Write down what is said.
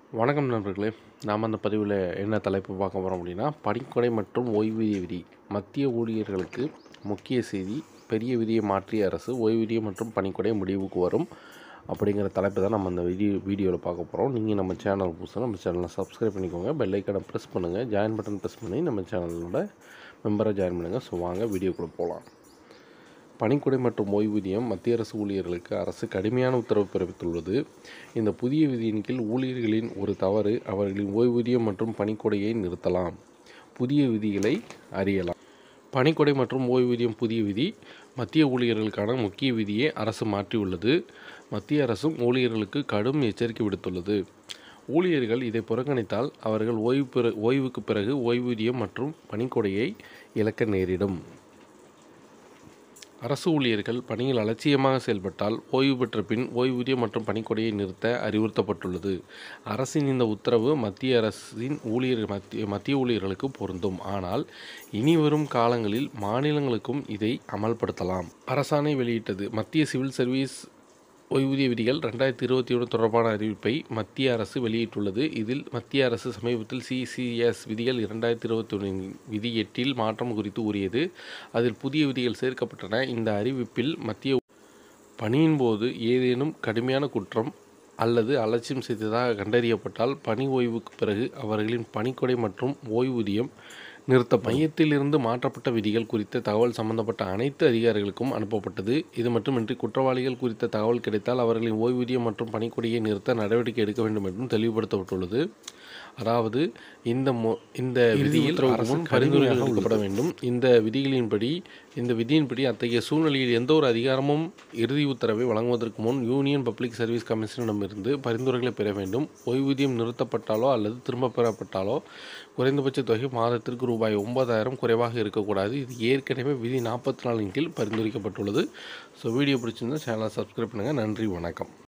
வணக்கம் நண்பர்களே நாம் அந்த பதிவில் என்ன தலைப்பு பார்க்க போகிறோம் அப்படின்னா பணிக்கொடை மற்றும் ஓய்வூதிய விதி மத்திய ஊழியர்களுக்கு முக்கிய செய்தி பெரிய விதியை மாற்றிய அரசு ஓய்வூதியம் மற்றும் பணிக்கொடை முடிவுக்கு வரும் அப்படிங்கிற தலைப்பு தான் நம்ம அந்த வீடியோ வீடியோவில் பார்க்க போகிறோம் நீங்கள் நம்ம சேனல் புதுசாக நம்ம சேனலை சப்ஸ்கிரைப் பண்ணிக்கோங்க பெல் ஐக்கனை ப்ரெஸ் பண்ணுங்கள் ஜாயின் பட்டன் ப்ரெஸ் பண்ணி நம்ம சேனலோட மெம்பரை ஜாயின் பண்ணுங்கள் ஸோ வாங்க வீடியோக்குள்ளே போகலாம் பணிக்கொடை மற்றும் ஓய்வூதியம் மத்திய அரசு ஊழியர்களுக்கு அரசு கடுமையான உத்தரவு பிறப்பித்துள்ளது இந்த புதிய விதியின் கீழ் ஊழியர்களின் ஒரு தவறு அவர்களின் ஓய்வூதியம் மற்றும் பணிக்கொடையை நிறுத்தலாம் புதிய விதிகளை அறியலாம் பணிக்கொடை மற்றும் ஓய்வூதியம் புதிய விதி மத்திய ஊழியர்களுக்கான முக்கிய விதியை அரசு மாற்றியுள்ளது மத்திய அரசும் ஊழியர்களுக்கு கடும் எச்சரிக்கை விடுத்துள்ளது ஊழியர்கள் இதை புறக்கணித்தால் அவர்கள் ஓய்வு பெற ஓய்வுக்கு பிறகு ஓய்வூதியம் மற்றும் பணிக்கொடையை இழக்க நேரிடும் அரசு ஊழியர்கள் பணியில் அலட்சியமாக செயல்பட்டால் ஓய்வு பெற்ற பின் ஓய்வூதியம் மற்றும் பணிக்கொடையை நிறுத்த அறிவுறுத்தப்பட்டுள்ளது அரசின் இந்த உத்தரவு மத்திய அரசின் ஊழியர் மத்திய மத்திய ஊழியர்களுக்கு பொருந்தும் ஆனால் இனி வரும் காலங்களில் மாநிலங்களுக்கும் இதை அமல்படுத்தலாம் அரசாணை வெளியிட்டது மத்திய சிவில் சர்வீஸ் ஓய்வூதிய விதிகள் ரெண்டாயிரத்தி இருபத்தி ஒன்று தொடர்பான அறிவிப்பை மத்திய அரசு வெளியிட்டுள்ளது இதில் மத்திய அரசு சமீபத்தில் சிசிஎஸ் விதிகள் இரண்டாயிரத்தி இருபத்தி ஒன்றின் விதி எட்டில் மாற்றம் குறித்து கூறியது அதில் புதிய விதிகள் சேர்க்கப்பட்டன இந்த அறிவிப்பில் மத்திய பணியின் போது ஏதேனும் கடுமையான குற்றம் அல்லது அலட்சியம் செய்ததாக கண்டறியப்பட்டால் பணி ஓய்வுக்கு பிறகு அவர்களின் பணிக்கொடை மற்றும் ஓய்வூதியம் நிறுத்த மையத்திலிருந்து மாற்றப்பட்ட விதிகள் குறித்த தகவல் சம்பந்தப்பட்ட அனைத்து அதிகாரிகளுக்கும் அனுப்பப்பட்டது இது மட்டுமின்றி குற்றவாளிகள் குறித்த தகவல் கிடைத்தால் அவர்களின் ஓய்வூதியம் மற்றும் பணிக்கொடையை நிறுத்த நடவடிக்கை எடுக்க வேண்டும் என்றும் தெளிவுபடுத்தப்பட்டுள்ளது அதாவது இந்த மொ இந்த விதியில் அரசு பரிந்துரைகள் அளிக்கப்பட வேண்டும் இந்த விதிகளின்படி இந்த விதியின்படி அத்தகைய சூழ்நிலையில் எந்த ஒரு அதிகாரமும் இறுதி உத்தரவை வழங்குவதற்கு முன் யூனியன் பப்ளிக் சர்வீஸ் கமிஷனிடமிருந்து பரிந்துரைகளை பெற வேண்டும் ஓய்வூதியம் நிறுத்தப்பட்டாலோ அல்லது திரும்ப பெறப்பட்டாலோ குறைந்தபட்ச தொகை மாதத்திற்கு ரூபாய் ஒன்பதாயிரம் குறைவாக இருக்கக்கூடாது இது ஏற்கனவே விதி நாற்பத்தி நாலின் கீழ் பரிந்துரைக்கப்பட்டுள்ளது ஸோ வீடியோ பிடிச்சிருந்தா சேனலை சப்ஸ்கிரைப் பண்ணுங்கள் நன்றி வணக்கம்